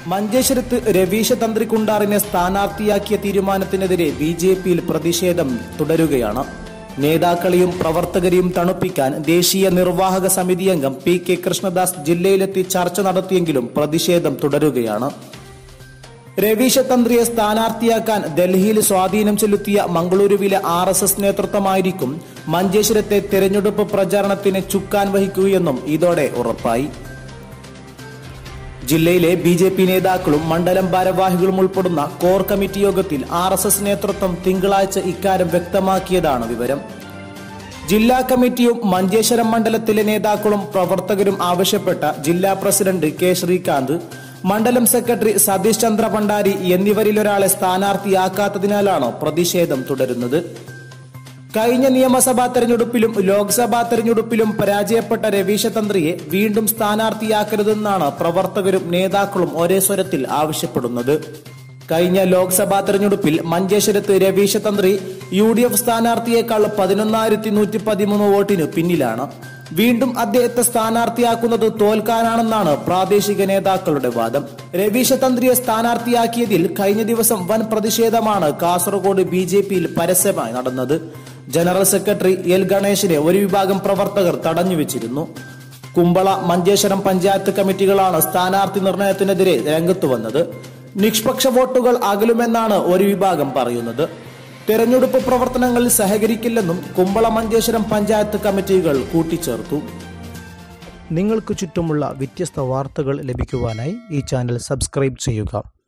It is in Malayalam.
മഞ്ചേശ്വരത്ത് രവീശ തന്ത്രി കുണ്ടാറിനെ സ്ഥാനാർത്ഥിയാക്കിയ തീരുമാനത്തിനെതിരെ ബി ജെ പിയിൽ പ്രതിഷേധം തുടരുകയാണ് നേതാക്കളെയും പ്രവർത്തകരെയും തണുപ്പിക്കാൻ ദേശീയ നിർവാഹക സമിതി അംഗം പി കെ കൃഷ്ണദാസ് ജില്ലയിലെത്തി ചർച്ച നടത്തിയെങ്കിലും പ്രതിഷേധം തുടരുകയാണ് രവീശ തന്ത്രിയെ സ്ഥാനാർത്ഥിയാക്കാൻ ഡൽഹിയിൽ സ്വാധീനം ചെലുത്തിയ മംഗളൂരുവിലെ ആർ എസ് എസ് നേതൃത്വമായിരിക്കും മഞ്ചേശ്വരത്തെ തെരഞ്ഞെടുപ്പ് പ്രചാരണത്തിന് ചുക്കാൻ വഹിക്കുകയെന്നും ഇതോടെ ഉറപ്പായി ജില്ലയിലെ ബി ജെ പി നേതാക്കളും മണ്ഡലം ഭാരവാഹികളും ഉൾപ്പെടുന്ന കോർ കമ്മിറ്റി യോഗത്തിൽ ആർ എസ് എസ് നേതൃത്വം തിങ്കളാഴ്ച ഇക്കാര്യം വ്യക്തമാക്കിയതാണ് വിവരം ജില്ലാ കമ്മിറ്റിയും മഞ്ചേശ്വരം മണ്ഡലത്തിലെ നേതാക്കളും പ്രവർത്തകരും ആവശ്യപ്പെട്ട ജില്ലാ പ്രസിഡന്റ് കെ ശ്രീകാന്ത് മണ്ഡലം സെക്രട്ടറി സതീഷ് ചന്ദ്ര ഭണ്ഡാരി എന്നിവരിലൊരാളെ സ്ഥാനാർത്ഥിയാക്കാത്തതിനാലാണ് പ്രതിഷേധം തുടരുന്നത് കഴിഞ്ഞ നിയമസഭാ തെരഞ്ഞെടുപ്പിലും ലോക്സഭാ തെരഞ്ഞെടുപ്പിലും പരാജയപ്പെട്ട രവീശ തന്ത്രിയെ വീണ്ടും സ്ഥാനാർത്ഥിയാക്കരുതെന്നാണ് പ്രവർത്തകരും നേതാക്കളും ഒരേ സ്വരത്തിൽ ആവശ്യപ്പെടുന്നത് കഴിഞ്ഞ ലോക്സഭാ തെരഞ്ഞെടുപ്പിൽ മഞ്ചേശ്വരത്ത് രവീശ തന്ത്രി യു ഡി എഫ് സ്ഥാനാർത്ഥിയേക്കാൾ പതിനൊന്നായിരത്തി നൂറ്റി പതിമൂന്ന് വോട്ടിന് പിന്നിലാണ് വീണ്ടും അദ്ദേഹത്തെ സ്ഥാനാർത്ഥിയാക്കുന്നത് തോൽക്കാനാണെന്നാണ് പ്രാദേശിക നേതാക്കളുടെ വാദം രവീശ തന്ത്രിയെ സ്ഥാനാർത്ഥിയാക്കിയതിൽ കഴിഞ്ഞ ദിവസം വൻ പ്രതിഷേധമാണ് കാസർഗോഡ് ബി ജെ പിയിൽ പരസ്യമായി നടന്നത് ജനറൽ സെക്രട്ടറി എൽ ഗണേശിനെ ഒരു വിഭാഗം പ്രവർത്തകർ തടഞ്ഞുവെച്ചിരുന്നു കുമ്പള മഞ്ചേശ്വരം പഞ്ചായത്ത് കമ്മിറ്റികളാണ് സ്ഥാനാർത്ഥി നിർണയത്തിനെതിരെ രംഗത്തു വന്നത് നിഷ്പക്ഷ വോട്ടുകൾ അകലുമെന്നാണ് ഒരു വിഭാഗം പറയുന്നത് തെരഞ്ഞെടുപ്പ് പ്രവർത്തനങ്ങളിൽ സഹകരിക്കില്ലെന്നും കുമ്പള മഞ്ചേശ്വരം പഞ്ചായത്ത് കമ്മിറ്റികൾ കൂട്ടിച്ചേർത്തു നിങ്ങൾക്ക് ചുറ്റുമുള്ള വ്യത്യസ്ത വാർത്തകൾ ലഭിക്കുവാനായി ഈ ചാനൽ സബ്സ്ക്രൈബ് ചെയ്യുക